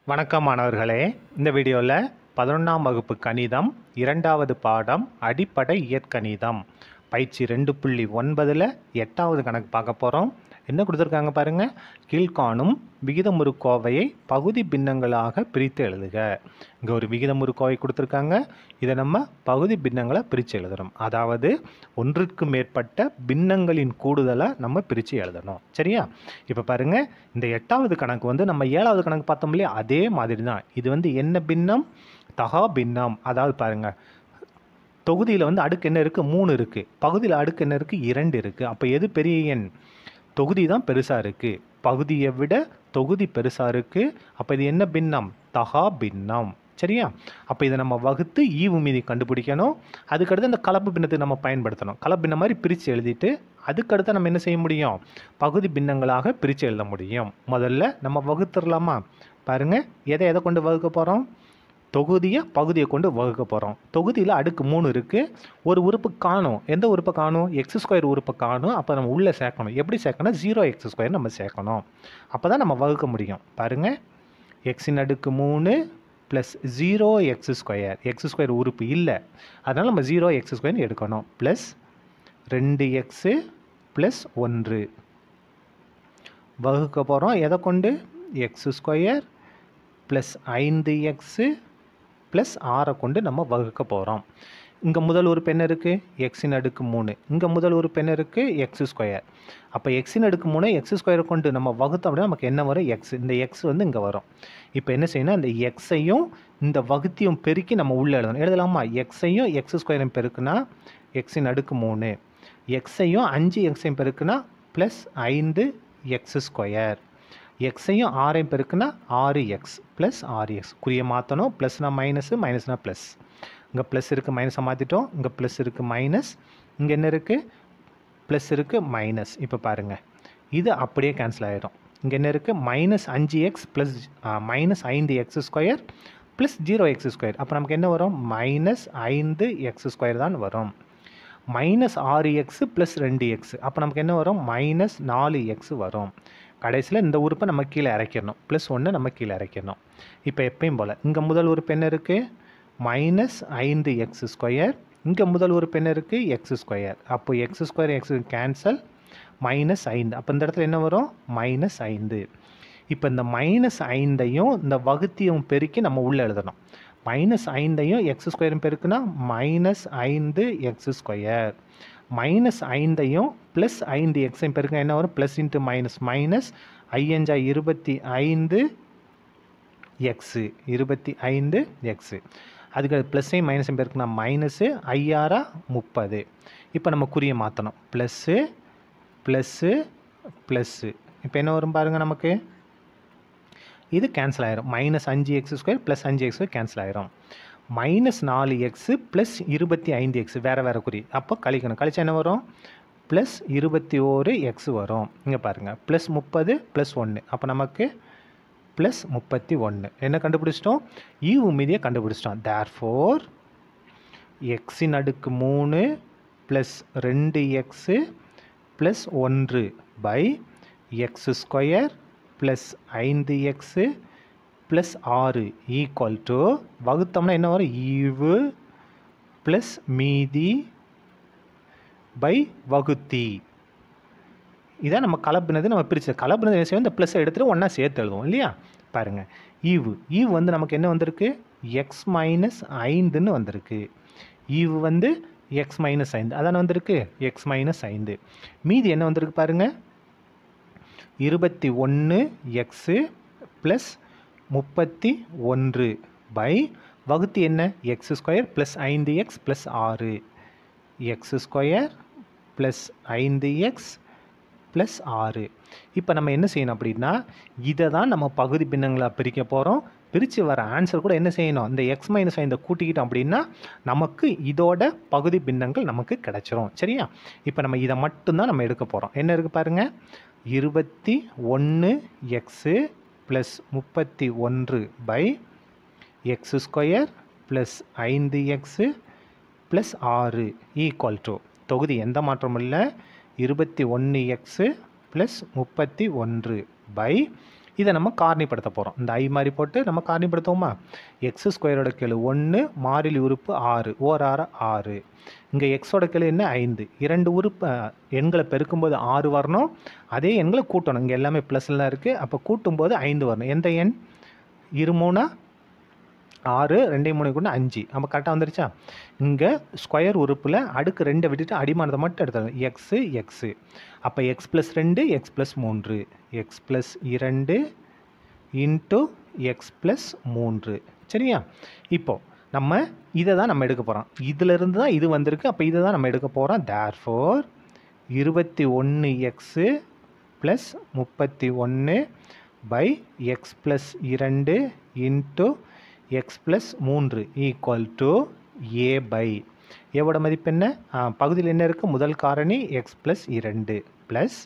வணக்கம் மாணவர்களே இந்த வீடியோவில் பதினொன்றாம் வகுப்பு கணிதம் இரண்டாவது பாடம் அடிப்படை இயற்கணிதம் பயிற்சி ரெண்டு புள்ளி ஒன்பதில் எட்டாவது கணக்கு பார்க்க போகிறோம் என்ன கொடுத்துருக்காங்க பாருங்கள் கீழ்காணும் விகிதமுறு கோவையை பகுதி பின்னங்களாக பிரித்து எழுதுக இங்கே ஒரு விகிதமுறு கோவை கொடுத்துருக்காங்க இதை நம்ம பகுதி பின்னங்களை பிரித்து எழுதணும் அதாவது ஒன்றுக்கு மேற்பட்ட பின்னங்களின் கூடுதலை நம்ம பிரித்து எழுதணும் சரியா இப்போ பாருங்கள் இந்த எட்டாவது கணக்கு வந்து நம்ம ஏழாவது கணக்கு பார்த்தோம் இல்லையா அதே மாதிரி தான் இது வந்து என்ன பின்னம் தகா பின்னம் அதாவது பாருங்கள் தொகுதியில் வந்து அடுக்கு என்ன இருக்குது மூணு இருக்குது பகுதியில் அடுக்கு என்ன இருக்குது இரண்டு இருக்குது அப்போ எது பெரிய எண் தொகுதி தான் பெருசாக இருக்குது பகுதியை விட தொகுதி பெருசாக இருக்குது அப்போ இது என்ன பின்னம் தகா பின்னம் சரியா அப்போ இதை நம்ம வகுத்து ஈவு மீதி கண்டுபிடிக்கணும் அதுக்கடுத்து அந்த கலப்பு பின்னத்தை நம்ம பயன்படுத்தணும் கலப்பு பின்னம் மாதிரி பிரித்து எழுதிட்டு அதுக்கடுத்து நம்ம என்ன செய்ய முடியும் பகுதி பின்னங்களாக பிரித்து எழுத முடியும் முதல்ல நம்ம வகுத்துடலாமா பாருங்கள் எதை எதை கொண்டு வகுக்க போகிறோம் தொகுதியை பகுதியை கொண்டு வகுக்க போகிறோம் தொகுதியில் அடுக்கு மூணு இருக்குது ஒரு உறுப்பு காணும் எந்த உறுப்பை காணும் எக்ஸ் ஸ்கொயர் உறுப்பை காணும் அப்போ நம்ம உள்ளே சேர்க்கணும் எப்படி சேர்க்கணும் ஜீரோ எக்ஸ் ஸ்கொயர் நம்ம சேர்க்கணும் அப்போ தான் நம்ம வகுக்க முடியும் பாருங்கள் எக்ஸின் அடுக்கு மூணு plus zero X square X square உறுப்பு இல்லை அதனால் நம்ம ஜீரோ எக்ஸ் ஸ்கொயர் எடுக்கணும் ப்ளஸ் ரெண்டு எக்ஸு ப்ளஸ் ஒன்று வகுக்க போகிறோம் எதை கொண்டு எக்ஸ் ஸ்கொயர் ப்ளஸ் ஐந்து எக்ஸு ப்ளஸ் ஆறை கொண்டு நம்ம வகுக்க போகிறோம் இங்கே முதல் உறுப்பு என்ன இருக்குது எக்ஸின் அடுக்கு மூணு இங்கே முதல் உறுப்பு என்ன இருக்குது எக்ஸ் ஸ்கொயர் அப்போ எக்ஸின் அடுக்கு மூணு எக்ஸ் ஸ்கொயரை கொண்டு நம்ம வகுத்தோம் அப்படின்னா நமக்கு என்ன வரும் எக்ஸ் இந்த எக்ஸ் வந்து இங்கே வரும் இப்போ என்ன செய்யணும் இந்த எக்ஸையும் இந்த வகுத்தியும் பெருக்கி நம்ம உள்ளே எழுதணும் எழுதலாமா எக்ஸையும் எக்ஸ் ஸ்கொயரையும் பெருக்குனா எக்ஸின் அடுக்கு மூணு எக்ஸையும் அஞ்சு எக்ஸையும் பெருக்குனா ப்ளஸ் ஐந்து எக்ஸ் ஸ்கொயர் எக்ஸையும் ஆறையும் பெருக்குனா ஆறு எக்ஸ் ப்ளஸ் ஆறு எக்ஸ் குறிய மாற்றணும் ப்ளஸ்னா மைனஸு மைனஸ்னா ப்ளஸ் இங்கே ப்ளஸ் இருக்குது மைனஸை மாற்றிட்டோம் இங்கே ப்ளஸ் இருக்குது மைனஸ் இங்கே என்ன இருக்குது ப்ளஸ் இருக்குது மைனஸ் இப்போ பாருங்கள் இது அப்படியே கேன்சல் ஆகிடும் இங்கே என்ன இருக்குது மைனஸ் அஞ்சு எக்ஸ் ப்ளஸ் மைனஸ் ஐந்து X square plus zero X square அப்போ நமக்கு என்ன வரும் மைனஸ் ஐந்து எக்ஸ் ஸ்கொயர் தான் வரும் மைனஸ் ஆறு எக்ஸு ப்ளஸ் ரெண்டு எக்ஸ் அப்போ நமக்கு என்ன வரும் மைனஸ் நாலு எக்ஸ் வரும் கடைசியில் இந்த உறுப்பை நம்ம கீழே இறக்கிடணும் ப்ளஸ் ஒன்று நம்ம கீழே இறக்கிடணும் இப்போ எப்பயும் போல் இங்கே முதல் உறுப்பு என்ன இருக்குது மைனஸ் ஐந்து எக்ஸ் ஸ்கொயர் இங்கே முதல் உறுப்பு என்ன இருக்குது எக்ஸ் ஸ்கொயர் அப்போ X square X cancel minus ஐந்து அப்போ இந்த இடத்துல என்ன வரும் மைனஸ் ஐந்து இப்போ இந்த மைனஸ் ஐந்தையும் இந்த வகுத்தியும் பெருக்கி நம்ம உள்ளே எழுதணும் மைனஸ் ஐந்தையும் எக்ஸ் ஸ்கொயரும் பெருக்குனா மைனஸ் ஐந்து எக்ஸ் ஸ்கொயர் மைனஸ் ஐந்தையும் ப்ளஸ் ஐந்து எக்ஸையும் பெருக்க என்ன வரும் ப்ளஸ் இன்ட்டு மைனஸ் மைனஸ் ஐயஞ்சா இருபத்தி ஐந்து எக்ஸு இருபத்தி ஐந்து எக்ஸு அதுக்கு ப்ளஸ்ஸையும் மைனஸையும் பெருக்குனா மைனஸு ஐயாரா முப்பது இப்போ நம்ம குறிய மாற்றணும் ப்ளஸ்ஸு ப்ளஸ்ஸு ப்ளஸ்ஸு இப்போ என்ன வரும் பாருங்கள் நமக்கு இது கேன்சல் ஆயிரும் மைனஸ் அஞ்சு எக்ஸ் ஸ்கொயர் ப்ளஸ் அஞ்சு எக்ஸ் கேன்சல் ஆயிரும் மைனஸ் நாலு எக்ஸு ப்ளஸ் இருபத்தி ஐந்து எக்ஸ் வேறு வேறு குறி அப்போ கழிக்கணும் கழிச்சா என்ன வரும் ப்ளஸ் இருபத்தி ஓரு எக்ஸ் வரும் இங்கே பாருங்கள் ப்ளஸ் முப்பது ப்ளஸ் ஒன்று அப்போ நமக்கு ப்ளஸ் முப்பத்தி ஒன்று என்ன கண்டுபிடிச்சிட்டோம் ஈவு மீதியை கண்டுபிடிச்சிட்டோம் தேர் ஃபோர் எக்ஸின் அடுக்கு மூணு ப்ளஸ் ரெண்டு எக்ஸு ப்ளஸ் ஒன்று பை எக்ஸ் ஸ்கொயர் ப்ளஸ் ஐந்து எக்ஸு ப்ளஸ் ஆறு ஈக்குவல் டு வகுத்தோம்னா என்ன வரும் ஈவு ப்ளஸ் மீதி பை வகுத்தி இதான் நம்ம கலப்பினது நம்ம பிரித்து கலப்பினது என்ன செய்வோம் இந்த ப்ளஸ்ஸை எடுத்துகிட்டு ஒன்றா சேர்த்து எழுதுவோம் இல்லையா பாருங்கள் ஈவு ஈவு வந்து நமக்கு என்ன வந்திருக்கு எக்ஸ் மைனஸ் ஐந்துன்னு வந்திருக்கு ஈவு வந்து எக்ஸ் மைனஸ் ஐந்து அதான வந்திருக்கு எக்ஸ் மைனஸ் ஐந்து மீதி என்ன வந்திருக்கு பாருங்கள் இருபத்தி ஒன்று எக்ஸு ப்ளஸ் முப்பத்தி ஒன்று பை வகுத்து என்ன எக்ஸ் ஸ்கொயர் ப்ளஸ் ஐந்து எக்ஸ் ப்ளஸ் ஆறு எக்ஸ் ஸ்கொயர் ப்ளஸ் ஐந்து எக்ஸ் ப்ளஸ் ஆறு இப்போ நம்ம என்ன செய்யணும் அப்படின்னா இதை தான் நம்ம பகுதி பின்னங்களாக பிரிக்க போகிறோம் பிரித்து வர ஆன்சர் கூட என்ன செய்யணும் இந்த எக்ஸ் மைனஸ் ஐந்தை கூட்டிக்கிட்டோம் அப்படின்னா நமக்கு இதோட பகுதி பின்னங்கள் நமக்கு கிடச்சிரும் சரியா இப்போ நம்ம இதை மட்டும்தான் நம்ம எடுக்க போகிறோம் என்ன இருக்குது பாருங்கள் இருபத்தி ஒன்று எக்ஸு ப்ளஸ் முப்பத்தி ஒன்று பை எக்ஸ் ஸ்கொயர் ப்ளஸ் ஐந்து எக்ஸு ப்ளஸ் ஆறு ஈக்குவல் டு தொகுதி எந்த மாற்றமும் இல்லை இருபத்தி ஒன்று எக்ஸு ப்ளஸ் முப்பத்தி ஒன்று பை இதை நம்ம காரணிப்படுத்த போகிறோம் இந்த ஐ மாதிரி போட்டு நம்ம காரணிப்படுத்துவோமா எக்ஸ் ஸ்கொயரோட கெழு ஒன்று மாறிலி உறுப்பு ஆறு ஓர் ஆறு ஆறு இங்கே எக்ஸோட கெழு என்ன ஐந்து இரண்டு உறுப்பு அஹ், எண்களை பெருக்கும்போது ஆறு வரணும் அதே எண்களை கூட்டணும் இங்கே எல்லாமே ப்ளஸ்லாம் இருக்குது அப்போ கூட்டும்போது ஐந்து வரணும் எந்த எண் இரு மூணா ஆறு ரெண்டையும் மூணு கூட அஞ்சு நம்ம கரெக்டாக வந்துருச்சா இங்கே ஸ்கொயர் உறுப்பில் அடுக்கு ரெண்டை விட்டுட்டு அடிமானத்தை மட்டும் எடுத்துடணும் எக்ஸு எக்ஸு அப்போ எக்ஸ் ப்ளஸ் ரெண்டு எக்ஸ் ப்ளஸ் மூன்று எக்ஸ் ப்ளஸ் இரண்டு இன்ட்டு எக்ஸ் ப்ளஸ் மூன்று சரியா இப்போ நம்ம இதை தான் நம்ம எடுக்க போகிறோம் இதிலிருந்து தான் இது வந்திருக்கு அப்போ இதை தான் நம்ம எடுக்க போகிறோம் தேர் ஃபோர் இருபத்தி ஒன்று எக்ஸு ப்ளஸ் முப்பத்தி ஒன்று பை எக்ஸ் ப்ளஸ் இரண்டு இன்ட்டு எக்ஸ் ப்ளஸ் மூன்று ஈக்குவல் டு ஏ பை ஏவோட மதிப்பு என்ன ஆ, பகுதியில் என்ன இருக்குது முதல் காரணி எக்ஸ் ப்ளஸ் இரண்டு ப்ளஸ்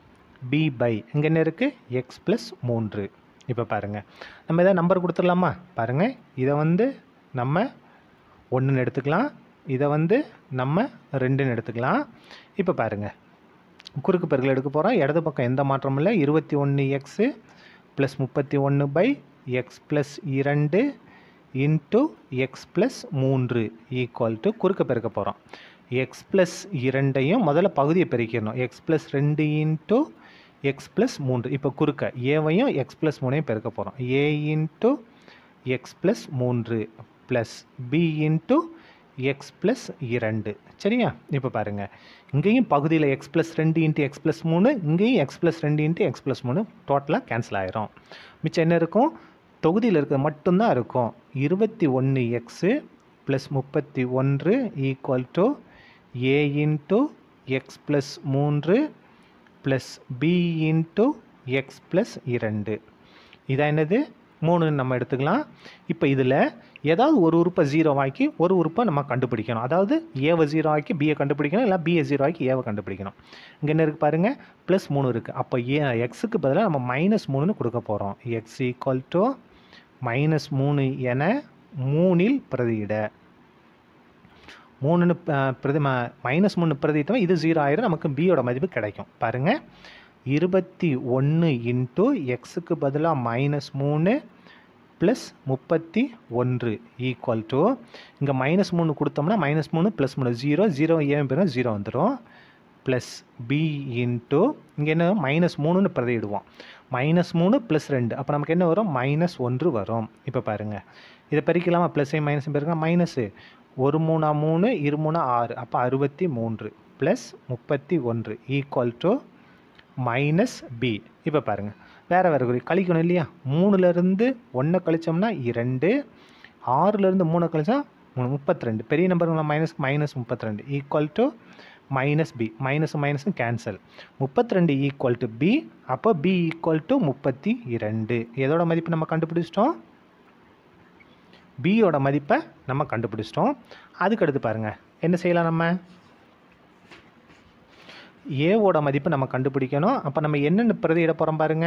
பி பை இங்கே என்ன இருக்குது எக்ஸ் ப்ளஸ் மூன்று இப்போ பாருங்கள் நம்ம எதாவது நம்பர் கொடுத்துடலாமா பாருங்கள் இதை வந்து நம்ம ஒன்றுன்னு எடுத்துக்கலாம் இதை வந்து நம்ம ரெண்டுன்னு எடுத்துக்கலாம் இப்போ பாருங்கள் குறுக்கு பெருக்கல் எடுக்க போகிறோம் இடது பக்கம் எந்த மாற்றமும் இல்லை இருபத்தி ஒன்று எக்ஸு ப்ளஸ் முப்பத்தி ஒன்று பை எக்ஸ் ப்ளஸ் இரண்டு இன்ட்டு எக்ஸ் ப்ளஸ் மூன்று ஈக்குவல் டு குறுக்க பெருக்க போகிறோம் எக்ஸ் ப்ளஸ் இரண்டையும் முதல்ல பகுதியை பெருக்கிடணும் எக்ஸ் ப்ளஸ் ரெண்டு இன்ட்டு எக்ஸ் ப்ளஸ் மூன்று இப்போ குறுக்க ஏவையும் எக்ஸ் ப்ளஸ் மூணையும் பெருக்க போகிறோம் ஏ இன்ட்டு எக்ஸ் ப்ளஸ் மூன்று plus B into X plus இரண்டு சரியா இப்போ பாருங்கள் இங்கேயும் பகுதியில் எக்ஸ் ப்ளஸ் ரெண்டு இன்ட்டு எக்ஸ் ப்ளஸ் மூணு இங்கேயும் எக்ஸ் ப்ளஸ் ரெண்டு இன்ட்டு எக்ஸ் ப்ளஸ் மூணு டோட்டலாக கேன்சல் ஆயிரும் மிச்சம் என்ன இருக்கும் தொகுதியில் இருக்கிறது மட்டும்தான் இருக்கும் இருபத்தி ஒன்று எக்ஸு ப்ளஸ் முப்பத்தி ஒன்று equal to A into X plus மூன்று plus B into X plus இரண்டு இதான் என்னது மூணு நம்ம எடுத்துக்கலாம் இப்போ இதில் ஏதாவது ஒரு உறுப்பை ஜீரோ ஆக்கி ஒரு உறுப்பை நம்ம கண்டுபிடிக்கணும் அதாவது ஏவை ஜீரோ ஆக்கி பியை கண்டுபிடிக்கணும் இல்லை பிஏ ஜீரோ ஆக்கி ஏவை கண்டுபிடிக்கணும் இங்கே என்ன இருக்குது பாருங்கள் ப்ளஸ் மூணு இருக்குது அப்போ ஏ எக்ஸுக்கு பதிலாக நம்ம மைனஸ் மூணுன்னு கொடுக்க போகிறோம் எக்ஸ் ஈக்குவல் டு மைனஸ் மூணு என மூணில் பிரதியிட மூணுன்னு அஹ், பிரதி மைனஸ் மூணு பிரதிட்டோம் இது ஜீரோ ஆயிரம் நமக்கு பியோட மதிப்பு கிடைக்கும் பாருங்கள் இருபத்தி ஒன்று இன்ட்டு எக்ஸுக்கு பதிலாக மைனஸ் மூணு ப்ளஸ் முப்பத்தி ஒன்று ஈக்குவல் டு இங்கே மைனஸ் மூணு கொடுத்தோம்னா மைனஸ் மூணு ப்ளஸ் மூணு ஜீரோ ஜீரோ ஏன் பேரும் ஜீரோ வந்துடும் ப்ளஸ் பி இன்ட்டு இங்கே என்ன மைனஸ் மூணுன்னு பிரதியிடுவோம் மைனஸ் மூணு ப்ளஸ் ரெண்டு அப்போ நமக்கு என்ன வரும் மைனஸ் ஒன்று வரும் இப்போ பாருங்கள் இதை பெருக்கலாமா ப்ளஸ்ஸையும் மைனஸும் பெருக்கலாம் மைனஸு ஒரு மூணா மூணு இரு மூணா ஆறு அப்போ அறுபத்தி மூன்று ப்ளஸ் முப்பத்தி ஒன்று ஈக்குவல் டு மைனஸ் பி இப்போ பாருங்கள் வேறு வேறு குறி கழிக்கணும் இல்லையா மூணுலேருந்து ஒன்றை கழிச்சோம்னா இரண்டு ஆறுலேருந்து மூணை கழிச்சா மூணு முப்பத்தி ரெண்டு பெரிய நம்பருங்களா மைனஸ் மைனஸ் முப்பத்தி ரெண்டு ஈக்குவல் டு மைனஸ் பி மைனஸும் மைனஸும் கேன்சல் முப்பத்தி ரெண்டு ஈக்குவல் டு பி அப்போ பி ஈக்குவல் டு முப்பத்தி இரண்டு எதோட மதிப்பு நம்ம கண்டுபிடிச்சிட்டோம் பியோட மதிப்பை நம்ம கண்டுபிடிச்சிட்டோம் அதுக்கடுத்து பாருங்கள் என்ன செய்யலாம் நம்ம ஏவோட மதிப்பை நம்ம கண்டுபிடிக்கணும் அப்போ நம்ம என்னென்ன பிரதியிட போகிறோம் பாருங்க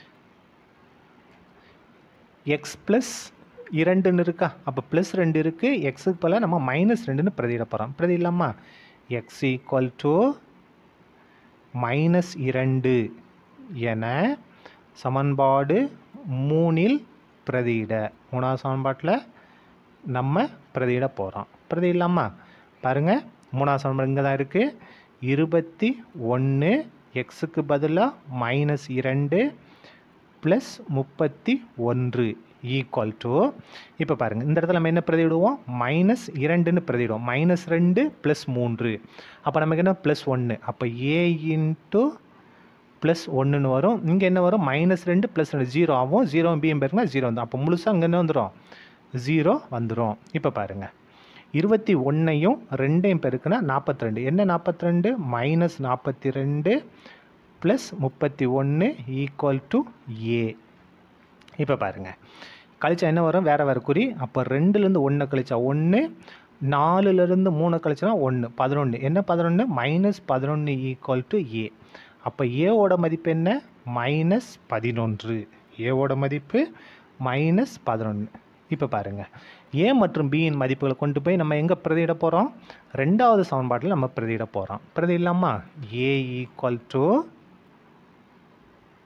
எக்ஸ் ப்ளஸ் இரண்டுன்னு இருக்கா அப்போ ப்ளஸ் ரெண்டு இருக்குது எக்ஸுக்கு போல் நம்ம மைனஸ் ரெண்டுன்னு பிரதியிட போகிறோம் பிரதி இல்லாமா எக்ஸ் ஈக்குவல் டு மைனஸ் இரண்டு என சமன்பாடு மூணில் பிரதியிட மூணாவது சமன்பாட்டில் நம்ம பிரதியிட போகிறோம் பிரதி இல்லாமா பாருங்கள் மூணாவது சமன்பாடு இங்கே தான் இருக்குது இருபத்தி ஒன்று எக்ஸுக்கு பதிலாக மைனஸ் இரண்டு ப்ளஸ் முப்பத்தி ஒன்று ஈக்குவல் டு இப்போ பாருங்கள் இந்த இடத்துல நம்ம என்ன பிரதிவிடுவோம் மைனஸ் இரண்டுன்னு பிரதிவிடுவோம் மைனஸ் ரெண்டு ப்ளஸ் மூன்று அப்போ நமக்கு என்ன ப்ளஸ் ஒன்று அப்போ ஏ இன்ட்டு ப்ளஸ் ஒன்றுன்னு வரும் இங்கே என்ன வரும் மைனஸ் ரெண்டு ப்ளஸ் ரெண்டு ஜீரோ ஆகும் ஜீரோ பிஎம் பேருக்குனா ஜீரோ வந்து அப்போ முழுசாக அங்கே என்ன வந்துடும் ஜீரோ வந்துடும் இப்போ பாருங்கள் இருபத்தி ஒன்றையும் ரெண்டையும் பெருக்குனா நாற்பத்தி ரெண்டு என்ன நாற்பத்தி ரெண்டு மைனஸ் நாற்பத்தி ரெண்டு ப்ளஸ் முப்பத்தி ஒன்று ஈக்குவல் டு ஏ இப்போ பாருங்கள் கழிச்சா என்ன வரும் வேறு வேறு குறி அப்போ ரெண்டுலேருந்து ஒன்று கழிச்சா ஒன்று நாலுலேருந்து மூணு கழிச்சா ஒன்று பதினொன்று என்ன பதினொன்று மைனஸ் பதினொன்று ஈக்குவல் டு ஏ அப்போ ஏவோட மதிப்பு என்ன மைனஸ் பதினொன்று ஏவோட மதிப்பு மைனஸ் பதினொன்று இப்போ பாருங்கள் ஏ மற்றும் பியின் மதிப்புகளை கொண்டு போய் நம்ம எங்கே பிரதியிட போகிறோம் ரெண்டாவது சமன்பாட்டில் நம்ம பிரதியிட போகிறோம் பிரதி இல்லாமா ஏ ஈக்குவல் டு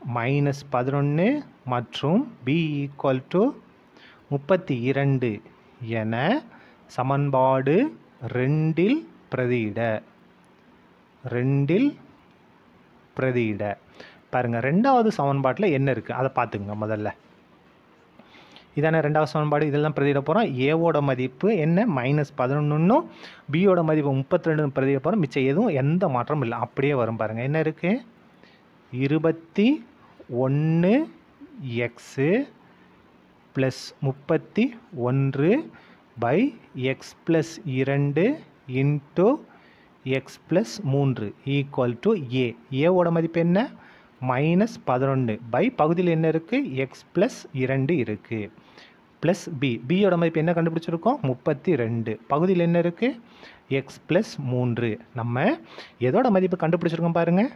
மைனஸ் பதினொன்று மற்றும் பி ஈக்குவல் டு முப்பத்தி இரண்டு என சமன்பாடு ரெண்டில் பிரதியிட ரெண்டில் பிரதியிட பாருங்கள் ரெண்டாவது சமன்பாட்டில் என்ன இருக்குது அதை பார்த்துங்க முதல்ல இதான ரெண்டாவது சமன்பாடு இதெல்லாம் பிரதியிட போகிறோம் ஏவோட மதிப்பு என்ன மைனஸ் பதினொன்றுன்னும் பியோட மதிப்பு முப்பத்தி ரெண்டு பிரதியிட போகிறோம் மிச்சம் எதுவும் எந்த மாற்றமும் இல்லை அப்படியே வரும் பாருங்கள் என்ன இருக்குது இருபத்தி ஒன்று எக்ஸு ப்ளஸ் முப்பத்தி ஒன்று பை எக்ஸ் ப்ளஸ் இரண்டு இன்ட்டு எக்ஸ் ப்ளஸ் மூன்று ஈக்குவல் டு ஏ ஏவோட மதிப்பு என்ன மைனஸ் பதினொன்று பை பகுதியில் என்ன இருக்குது எக்ஸ் ப்ளஸ் இரண்டு இருக்குது ப்ளஸ் பி பியோட மதிப்பு என்ன கண்டுபிடிச்சிருக்கோம் முப்பத்தி ரெண்டு பகுதியில் என்ன இருக்குது எக்ஸ் ப்ளஸ் மூன்று நம்ம எதோட மதிப்பு கண்டுபிடிச்சிருக்கோம் பாருங்கள்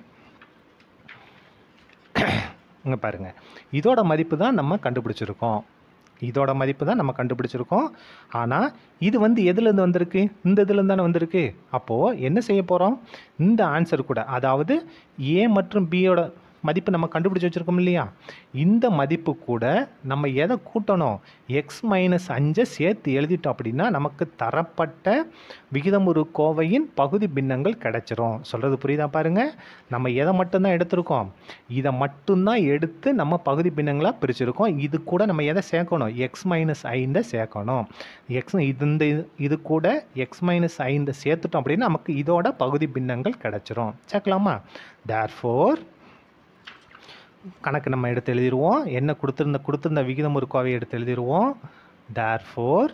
இங்கே பாருங்கள் இதோட மதிப்பு தான் நம்ம கண்டுபிடிச்சிருக்கோம் இதோட மதிப்பு தான் நம்ம கண்டுபிடிச்சிருக்கோம் ஆனால் இது வந்து எதுலேருந்து வந்திருக்கு இந்த இதுலேருந்து தானே வந்திருக்கு அப்போது என்ன செய்ய போகிறோம் இந்த ஆன்சர் கூட அதாவது ஏ மற்றும் பியோட மதிப்பு நம்ம கண்டுபிடிச்சி வச்சுருக்கோம் இல்லையா இந்த மதிப்பு கூட நம்ம எதை கூட்டணும் எக்ஸ் மைனஸ் அஞ்சை சேர்த்து எழுதிட்டோம் அப்படின்னா நமக்கு தரப்பட்ட விகிதமுறு கோவையின் பகுதி பின்னங்கள் கிடைச்சிரும் சொல்கிறது புரியுதா பாருங்கள் நம்ம எதை மட்டும்தான் எடுத்திருக்கோம் இதை மட்டும்தான் எடுத்து நம்ம பகுதி பின்னங்களாக பிரிச்சிருக்கோம் இது கூட நம்ம எதை சேர்க்கணும் எக்ஸ் மைனஸ் ஐந்தை சேர்க்கணும் எக்ஸ் இது இந்த இது- இது கூட எக்ஸ் மைனஸ் ஐந்தை சேர்த்துட்டோம் அப்படின்னா நமக்கு இதோட பகுதி பின்னங்கள் கிடைச்சிரும் சேர்க்கலாமா தேர்ஃபோர் கணக்கு நம்ம எடுத்து எழுதிடுவோம் என்ன கொடுத்துருந்த கொடுத்துருந்த விகிதம் ஒரு கோவையை எடுத்து எழுதிடுவோம் தேர்ஃபோர்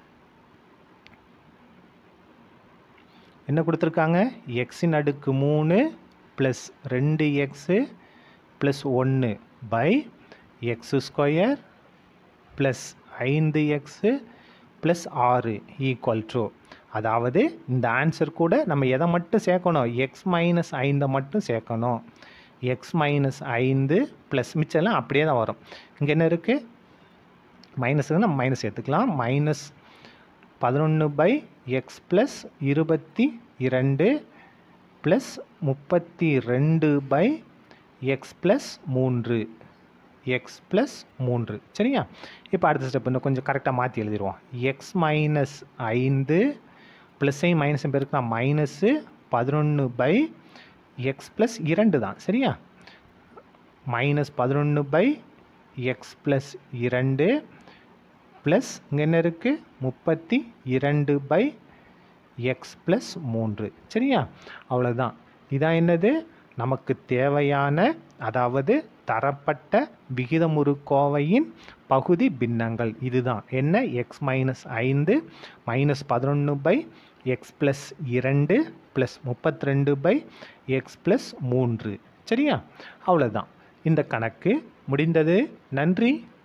என்ன கொடுத்துருக்காங்க எக்ஸின் அடுக்கு மூணு ப்ளஸ் ரெண்டு எக்ஸு ப்ளஸ் ஒன்று பை எக்ஸ் ஸ்கொயர் ப்ளஸ் ஐந்து எக்ஸு ப்ளஸ் ஆறு ஈக்குவல் டு அதாவது இந்த ஆன்சர் கூட நம்ம எதை மட்டும் சேர்க்கணும் எக்ஸ் மைனஸ் ஐந்தை மட்டும் சேர்க்கணும் எக்ஸ் மைனஸ் ஐந்து ப்ளஸ் மிச்சம்லாம் அப்படியே தான் வரும் இங்கே என்ன இருக்குது மைனஸுக்கு நம்ம மைனஸ் எடுத்துக்கலாம் மைனஸ் பதினொன்று பை எக்ஸ் ப்ளஸ் இருபத்தி இரண்டு ப்ளஸ் முப்பத்தி ரெண்டு பை எக்ஸ் ப்ளஸ் மூன்று எக்ஸ் ப்ளஸ் மூன்று சரியா இப்போ அடுத்த ஸ்டெப் இன்னும் கொஞ்சம் கரெக்டாக மாற்றி எழுதிடுவோம் எக்ஸ் மைனஸ் ஐந்து ப்ளஸ்ஸையும் மைனஸையும் பெருக்கலாம் மைனஸு பதினொன்று பை எக்ஸ் ப்ளஸ் இரண்டு தான் சரியா மைனஸ் பதினொன்று பை எக்ஸ் ப்ளஸ் இரண்டு ப்ளஸ் இங்கே என்ன இருக்குது முப்பத்தி இரண்டு பை எக்ஸ் ப்ளஸ் மூன்று சரியா அவ்வளோதான் இதான் என்னது நமக்கு தேவையான அதாவது தரப்பட்ட விகிதமுறு கோவையின் பகுதி பின்னங்கள் இதுதான் என்ன எக்ஸ் மைனஸ் ஐந்து மைனஸ் பதினொன்று பை எக்ஸ் ப்ளஸ் இரண்டு ப்ளஸ் முப்பத்தி ரெண்டு பை எக்ஸ் ப்ளஸ் மூன்று சரியா அவ்வளோதான் இந்த கணக்கு முடிந்தது நன்றி